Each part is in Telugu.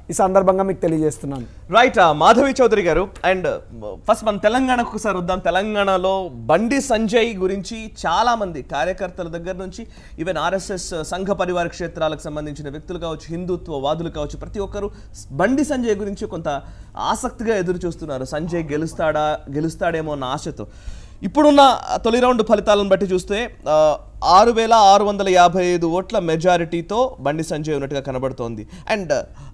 ఈ సందర్భంగా మీకు తెలియజేస్తున్నాను రైట్ మాధవి చౌదరి గారు అండ్ ఫస్ట్ మనం తెలంగాణకు ఒకసారి వద్దాం తెలంగాణలో బండి సంజయ్ గురించి చాలా మంది కార్యకర్తల దగ్గర నుంచి ఈవెన్ ఆర్ఎస్ఎస్ సంఘ పరివార క్షేత్రాలకు సంబంధించిన వ్యక్తులు కావచ్చు హిందుత్వ వాదులు కావచ్చు ప్రతి ఒక్కరు బండి సంజయ్ గురించి కొంత ఆసక్తిగా ఎదురు చూస్తున్నారు సంజయ్ గెలుస్తాడా గెలుస్తాడేమో అన్న ఆశతో ఇప్పుడున్న తొలి రౌండ్ ఫలితాలను బట్టి చూస్తే ఆ, ఆరు వేల ఆరు వందల యాభై ఐదు ఓట్ల మెజారిటీతో బండి సంజయ్ ఉన్నట్టుగా కనబడుతోంది అండ్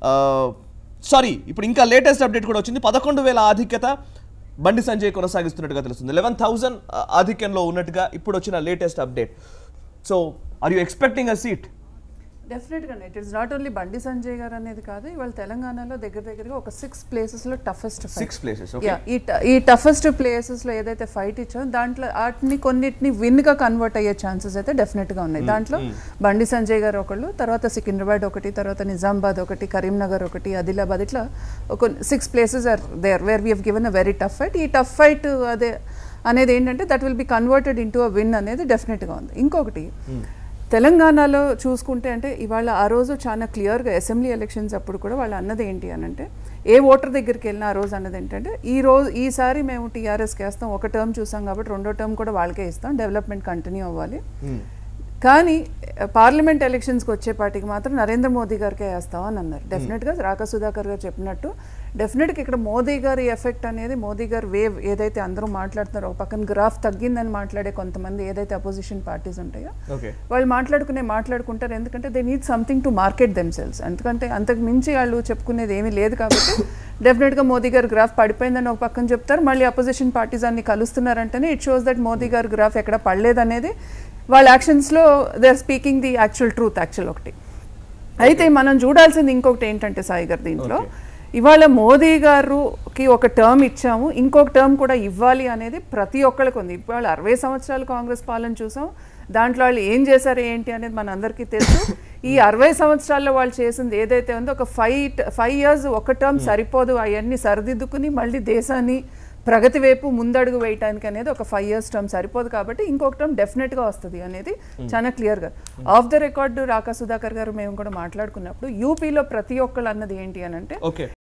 సారీ ఇప్పుడు ఇంకా లేటెస్ట్ అప్డేట్ కూడా వచ్చింది పదకొండు వేల ఆధిక్యత బండి సంజయ్ కొనసాగిస్తున్నట్టుగా తెలుస్తుంది లెవెన్ థౌజండ్ ఆధిక్యంలో ఉన్నట్టుగా ఇప్పుడు వచ్చిన latest update so are you expecting a seat డెఫినెట్గా it is not only Bandi Sanjay గారు అనేది కాదు ఇవాళ తెలంగాణలో దగ్గర దగ్గరగా ఒక సిక్స్ ప్లేసెస్లో టఫెస్ట్ ఫైట్ సిక్స్ ప్లేసెస్ యా ఈ ట- ఈ టఫెస్ట్ ప్లేసెస్లో ఏదైతే ఫైట్ ఇచ్చామో దాంట్లో వాటిని కొన్నిటిని విన్గా కన్వర్ట్ అయ్యే ఛాన్సెస్ అయితే డెఫినెట్గా ఉన్నాయి దాంట్లో బండి సంజయ్ గారు ఒకళ్ళు తర్వాత సికింద్రాబాద్ ఒకటి తర్వాత నిజామాబాద్ ఒకటి కరీంనగర్ ఒకటి ఆదిలాబాద్ ఇట్లా ఒక six places are there where we have given a very tough fight ఈ టఫ్ ఫైట్ అదే అనేది ఏంటంటే that will be converted into a win అనేది డెఫినెట్గా ఉంది ఇంకొకటి తెలంగాణలో చూసుకుంటే అంటే ఇవాళ ఆ రోజు చాలా క్లియర్గా అసెంబ్లీ ఎలక్షన్స్ అప్పుడు కూడా వాళ్ళు అన్నది ఏంటి అని అంటే ఏ ఓటర్ దగ్గరికి వెళ్ళినా ఆ రోజు అన్నది ఏంటంటే ఈ రోజు ఈసారి మేము టీఆర్ఎస్కి వేస్తాం ఒక టర్మ్ చూసాం కాబట్టి రెండో టర్మ్ కూడా వాళ్ళకే ఇస్తాం డెవలప్మెంట్ కంటిన్యూ అవ్వాలి కానీ పార్లమెంట్ ఎలక్షన్స్కి వచ్చేపాటికి మాత్రం నరేంద్ర మోదీ గారికే వేస్తామని అన్నారు డెఫినెట్గా రాకా సుధాకర్ గారు చెప్పినట్టు డెఫినెట్గా ఇక్కడ మోదీ గారి ఎఫెక్ట్ అనేది మోదీ గారి వేవ్ ఏదైతే అందరూ మాట్లాడుతున్నారో ఒక పక్కన గ్రాఫ్ తగ్గిందని మాట్లాడే కొంతమంది ఏదైతే అపోజిషన్ పార్టీస్ ఉంటాయో ఓకే వాళ్ళు మాట్లాడుకునే మాట్లాడుకుంటారు ఎందుకంటే they need something to market themselves ఎందుకంటే అంతకు మించి వాళ్ళు చెప్పుకునేది ఏమీ లేదు కాబట్టి డెఫినెట్గా మోదీ గారు గ్రాఫ్ పడిపోయిందని ఒక పక్కన చెప్తారు మళ్ళీ అపోజిషన్ పార్టీస్ అన్ని కలుస్తున్నారంటేనే it shows that Modi garu graph ఎక్కడ పడలేదనేది వాళ్ళ యాక్షన్స్లో they are speaking the actual truth actual ఒకటి అయితే మనం చూడాల్సింది ఇంకొకటి ఏంటంటే సాయి గారు దీంట్లో ఇవాళ మోదీ గారుకి ఒక టర్మ్ ఇచ్చాము ఇంకొక టర్మ్ కూడా ఇవ్వాలి అనేది ప్రతి ఒక్కరికి ఉంది ఇవాళ అరవై సంవత్సరాలు కాంగ్రెస్ పాలన చూసాం దాంట్లో వాళ్ళు ఏం చేశారు ఏంటి అనేది మన అందరికీ తెలుసు ఈ అరవై సంవత్సరాల్లో వాళ్ళు చేసింది ఏదైతే ఉందో ఒక ఫైవ్ ఫైవ్ ఇయర్స్ ఒక టర్మ్ సరిపోదు అవన్నీ సరిదిద్దుకుని మళ్ళీ దేశాన్ని ప్రగతి వైపు ముందడుగు వేయటానికి అనేది ఒక ఫైవ్ ఇయర్స్ టర్మ్ సరిపోదు కాబట్టి ఇంకొక టర్మ్ డెఫినెట్గా వస్తుంది అనేది చాలా క్లియర్గా off the record Raka Sudhakar garu మేము కూడా మాట్లాడుకున్నప్పుడు యూపీలో ప్రతి ఒక్కళ్ళు అన్నది ఏంటి అని అంటే ఓకే